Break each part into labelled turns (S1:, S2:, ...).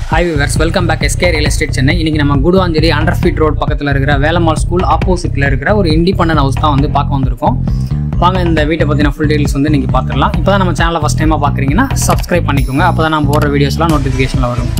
S1: hi viewers welcome back SK real estate Chennai இன்னைக்கு நம்ம Guduvancheri under feet road பக்கத்தில் இருக்கிற வேலம்மாள் ஸ்கூல் ஆப்போசிட்டில் இருக்கிற ஒரு இண்டிபெண்டன்ட் ஹவுஸ் தான் வந்து பார்க்க வந்திருக்கோம் வாங்க இந்த வீட்டை பற்றின ஃபுல் டீல்ஸ் வந்து நீங்கள் பார்த்துடலாம் இப்போ தான் நம்ம சேனலை ஃபஸ்ட் டைமாக பார்க்குறீங்கன்னா சப்ஸ்கிரைப் பண்ணிக்கோங்க அப்போ தான் நான் போடுற வீடியோஸ்லாம் நோட்டிஃபிகேஷனில் வரும்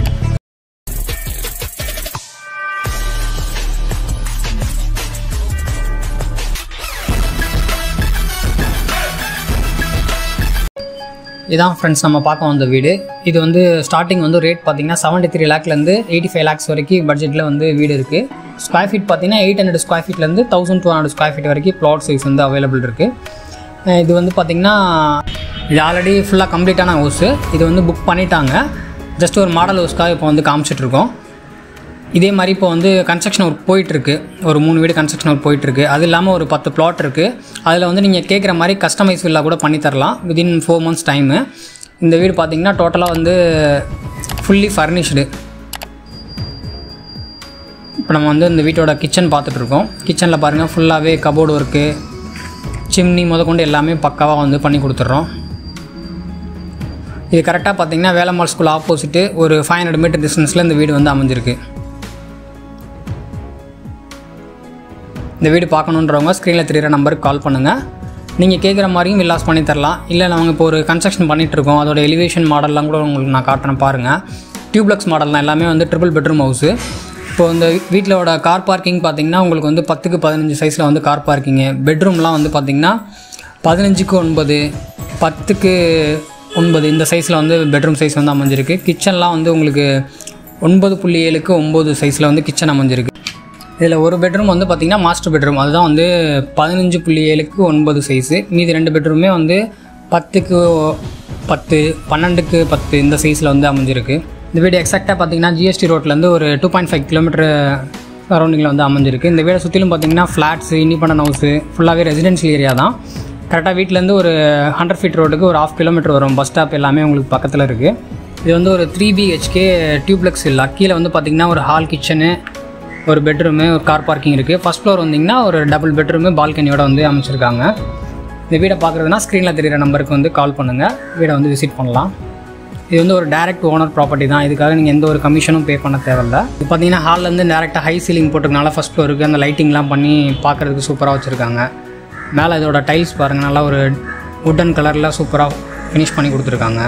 S1: இதான் ஃப்ரெண்ட்ஸ் நம்ம பார்க்க வந்த வீடு இது வந்து ஸ்டார்டிங் வந்து ரேட் பார்த்தீங்கன்னா செவன்ட்டி த்ரீ லேக்லேருந்து எயிட்டி ஃபைவ் லேக்ஸ் வரைக்கும் பட்ஜெட்டில் வந்து வீடு இருக்குது ஸ்கொயர் ஃபீட் பார்த்தீங்கன்னா எயிட் ஹண்ட்ரட் ஸ்கொயர் ஃபீட்லேருந்து thousand two hundred square feet வரைக்கும் ப்ளாட் சைஸ் வந்து அவைலபிள் இருக்குது இது வந்து பார்த்திங்கன்னா இது ஆல்ரெடி ஃபுல்லாக கம்ப்ளீட்டான ஹவுஸு இது வந்து புக் பண்ணிட்டாங்க ஜஸ்ட் ஒரு மாடல் ஹவுஸ்க்காக இப்போ வந்து காமிச்சிட்ருக்கோம் இதே மாதிரி இப்போ வந்து கன்ஸ்ட்ரக்ஷன் ஒர்க் போயிட்டுருக்கு ஒரு மூணு வீடு கன்ஸ்ட்ரக்ஷன் ஒர்க் போயிட்டுருக்கு அது இல்லாமல் ஒரு பத்து பிளாட் இருக்குது அதில் வந்து நீங்கள் கேட்குற மாதிரி கஸ்டமைஸ் வில்லா கூட பண்ணி தரலாம் விதின் ஃபோர் மந்த்ஸ் டைமு இந்த வீடு பார்த்தீங்கன்னா டோட்டலாக வந்து ஃபுல்லி ஃபர்னிஷ்டு இப்போ நம்ம வந்து இந்த வீட்டோட கிச்சன் பார்த்துட்ருக்கோம் கிச்சனில் பாருங்கள் ஃபுல்லாகவே கபோர்டு ஒர்க்கு சிம்னி முதற்கொண்டு எல்லாமே பக்காவாக வந்து பண்ணி கொடுத்துட்றோம் இது கரெக்டாக பார்த்தீங்கன்னா வேலம்மாள் ஸ்கூல் ஆப்போசிட்டு ஒரு ஃபைவ் ஹண்ட்ரட் மீட்டர் டிஸ்டன்ஸில் இந்த வீடு வந்து அமைஞ்சிருக்கு இந்த வீடு பார்க்கணுன்றவங்க ஸ்க்ரீனில் தெரியிற நம்பருக்கு கால் பண்ணுங்கள் நீங்கள் கேட்குற மாதிரியும் வில்லாஸ் பண்ணி தரலாம் இல்லை நாங்கள் இப்போ ஒரு கன்ஸ்ட்ரக்ஷன் பண்ணிகிட்ருக்கோம் அதோட எலிவேஷன் மாடல்லாம் கூட உங்களுக்கு நான் காட்டுறேன் பாருங்கள் டியூப்ளக்ஸ் மாடல் தான் எல்லாமே வந்து ட்ரிபிள் பெட்ரூம் ஹவுஸு இப்போ இந்த வீட்டிலோட கார் பார்க்கிங் பார்த்தீங்கன்னா உங்களுக்கு வந்து பத்துக்கு பதினஞ்சு சைஸில் வந்து கார் பார்க்கிங்கு பெட்ரூம்லாம் வந்து பார்த்திங்கன்னா பதினஞ்சுக்கு ஒன்பது பத்துக்கு ஒன்பது இந்த சைஸில் வந்து பெட்ரூம் சைஸ் வந்து அமைஞ்சிருக்கு கிச்சன்லாம் வந்து உங்களுக்கு ஒன்பது புள்ளி ஏழுக்கு ஒம்பது சைஸில் வந்து கிச்சன் அமைஞ்சிருக்கு இதில் ஒரு பெட்ரூம் வந்து பார்த்திங்கன்னா மாஸ்டர் பெட்ரூம் அதுதான் வந்து பதினஞ்சு புள்ளி ஏழுக்கு ஒன்பது சைஸு மீதி ரெண்டு பெட்ரூமே வந்து பத்துக்கு பத்து பன்னெண்டுக்கு பத்து இந்த சைஸில் வந்து அமைஞ்சிருக்கு இந்த வீடு எக்ஸாக்டாக பார்த்தீங்கன்னா ஜிஎஸ்டி ரோட்லேருந்து ஒரு டூ பாயிண்ட் ஃபைவ் கிலோமீட்டர் சரௌண்டிங்கில் வந்து அமைஞ்சிருக்கு இந்த வீடை சுற்றிலும் பார்த்தீங்கன்னா ஃப்ளாட்ஸு இண்டிபெண்டன்ட் ஹவுஸு ஃபுல்லாகவே ரெசிடென்ஷியல் ஏரியா தான் கரெக்டாக வீட்டிலேருந்து ஒரு ஹண்ட்ரட் ஃபீட் ரோட்டுக்கு ஒரு ஆஃப் கிலோமீட்டர் வரும் பஸ் ஸ்டாப் எல்லாமே உங்களுக்கு பக்கத்தில் இருக்குது இது வந்து ஒரு த்ரீ பிஹெச்கே டியூப்ளெக்ஸ் இல்லை கீழே வந்து பார்த்திங்கன்னா ஒரு ஹால் கிச்சனு ஒரு பெட்ரூமு ஒரு கார் பார்க்கிங் இருக்குது ஃபஸ்ட் ஃப்ளோர் வந்திங்கன்னா ஒரு டபுள் பெட்ரூமு பால்கனியோட வந்து அமைச்சிருக்காங்க இந்த வீடை பார்க்குறதுனா ஸ்க்ரீனில் தெரியிற நம்பருக்கு வந்து கால் பண்ணுங்கள் வீடை வந்து விசிட் பண்ணலாம் இது வந்து ஒரு டேரக்ட் ஓனர் ப்ராப்பர்ட்டி தான் இதுக்காக நீங்கள் எந்த ஒரு கமிஷனும் பே பண்ண தேவையில்ல இது பார்த்தீங்கன்னா ஹால்லேருந்து டேரெக்டாக ஹை சீலிங் போட்டிருக்கனால ஃபஸ்ட் ஃப்ளோருக்கு அந்த லைட்டிங்லாம் பண்ணி பார்க்குறதுக்கு சூப்பராக வச்சுருக்காங்க மேலே இதோட டைல்ஸ் பாருங்கள் நல்லா ஒரு உட்டன் கலரில் சூப்பராக ஃபினிஷ் பண்ணி கொடுத்துருக்காங்க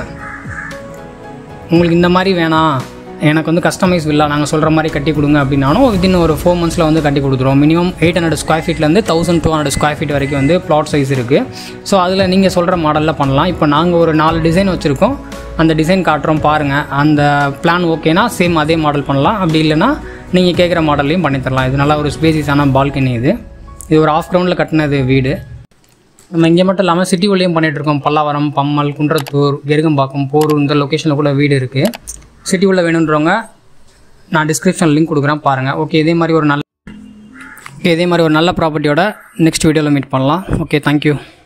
S1: உங்களுக்கு இந்த மாதிரி வேணாம் எனக்கு வந்து கஸ்டமைஸ் வில்லா நாங்கள் சொல்கிற மாதிரி கட்டி கொடுங்க அப்படின்னாலும் வித்தின் ஒரு ஃபோர் மந்த்ஸில் வந்து கட்டி கொடுத்துருவோம் மினிமம் எயிட் ஹண்ட்ரட் ஸ்கொயர் ஃபீட்லேருந்து thousand two hundred square feet வரைக்கும் வந்து ப்ளாட் சைஸ் இருக்குது ஸோ அதில் நீங்கள் சொல்கிற மாடலில் பண்ணலாம் இப்போ நாங்கள் ஒரு நாலு டிசைன் வச்சுருக்கோம் அந்த டிசைன் காட்டுறோம் பாருங்கள் அந்த பிளான் ஓகேனா சேம் அதே மாடல் பண்ணலாம் அப்படி இல்லைனா நீங்கள் கேட்குற மாடல்லையும் பண்ணித்தரலாம் இது நல்லா ஒரு ஸ்பேசிஸான பால்கனி இது இது ஒரு ஆஃப் கிரவுண்டில் கட்டினது வீடு நம்ம இங்கே மட்டும் இல்லாமல் சிட்டி உள்ளேயும் பண்ணிகிட்ருக்கோம் பல்லாவரம் பம்மல் குன்றத்தூர் கெருகம்பாக்கம் போரூர் இந்த லொக்கேஷனில் கூட வீடு இருக்குது சிட்டி உள்ள வேணுன்றவங்க நான் டிஸ்கிரிப்ஷன் லிங்க் கொடுக்குறேன் பாருங்கள் ஓகே இதே மாதிரி ஒரு நல்ல ஓகே இதே மாதிரி ஒரு நல்ல ப்ராப்பர்ட்டியோட நெக்ஸ்ட் வீடியோவில் மீட் பண்ணலாம் ஓகே தேங்க்யூ